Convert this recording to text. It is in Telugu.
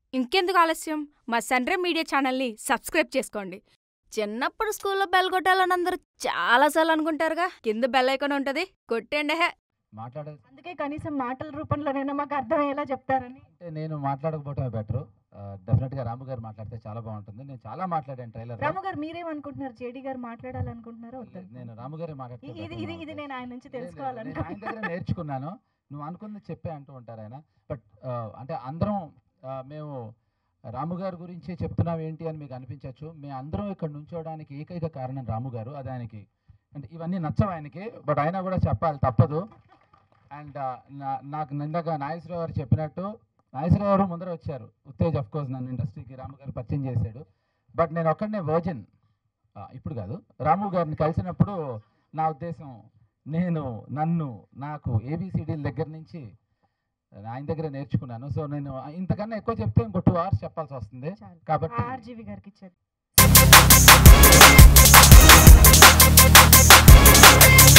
ఇంకెందుకు ఆలస్యం మా సన్రే మీడియా ఛానల్ని సబ్స్క్రైబ్ చేసుకోండి చిన్నప్పుడు స్కూల్లో బెల్ కొట్టాలని అందరూ చాలాసార్లు అనుకుంటారుగా కింద బెల్ ఐకాన్ ఉంటుంది కొట్టండి హే మాట్లాడే అందుకే కనీసం మాటల రూపంలోనైనా మాకు అర్థమయ్యేలా చెప్తారని అంటే నేను మాట్లాడకపోవటమే బెటర్ డెఫినెట్గా రాము గారు మాట్లాడితే చాలా బాగుంటుంది నేను చాలా మాట్లాడాను ట్రైలర్ రాము గారు మీరేమనుకుంటున్నారు జేడి గారు మాట్లాడాలనుకుంటున్నారా వద్దా నేను రాము గారే ఇ- ఇది ఇది ఇది నేను ఆయన నుంచి ఆయన దగ్గర తెలుసుకోవాలనుకుంటున్నాను నేర్చుకున్నాను నువ్వు అనుకుంది చెప్పే అంటూ ఉంటారు ఆయన బట్ అంటే అందరం ఆ, మేము రాము గారి గురించి చెప్తున్నాం ఏంటి అని మీకు అనిపించవచ్చు మేము అందరం ఇక్కడ నుంచోవడానికి ఏకైక కారణం రాము గారు అది ఆయనకి అంటే ఇవన్నీ నచ్చవు ఆయనకి బట్ అయినా కూడా చెప్పాలి తప్పదు అండ్ నాకు నిందాక నాగేశ్వరరావు గారు చెప్పినట్టు నాగేశ్వరరావు గారు ముందర వచ్చారు ఉత్తేజ్ అఫ్ కోర్స్ నన్ను ఇండస్ట్రీకి రాము గారు పరిచయం చేశాడు బట్ నేను ఒక్కడనే వర్జిన్ ఇప్పుడు కాదు రాము గారిని కలిసినప్పుడు నా ఉద్దేశం నేను నన్ను నాకు ఏబిసిడీల దగ్గర నుంచి ఆయన దగ్గర నేర్చుకున్నాను సో నేను ఇంతకన్నా ఎక్కువ చెప్తే ఇంకో టూ అవర్స్ చెప్పాల్సి వస్తుంది చాలు కాబట్టి ఆర్జీవి గారికి ఇచ్చేది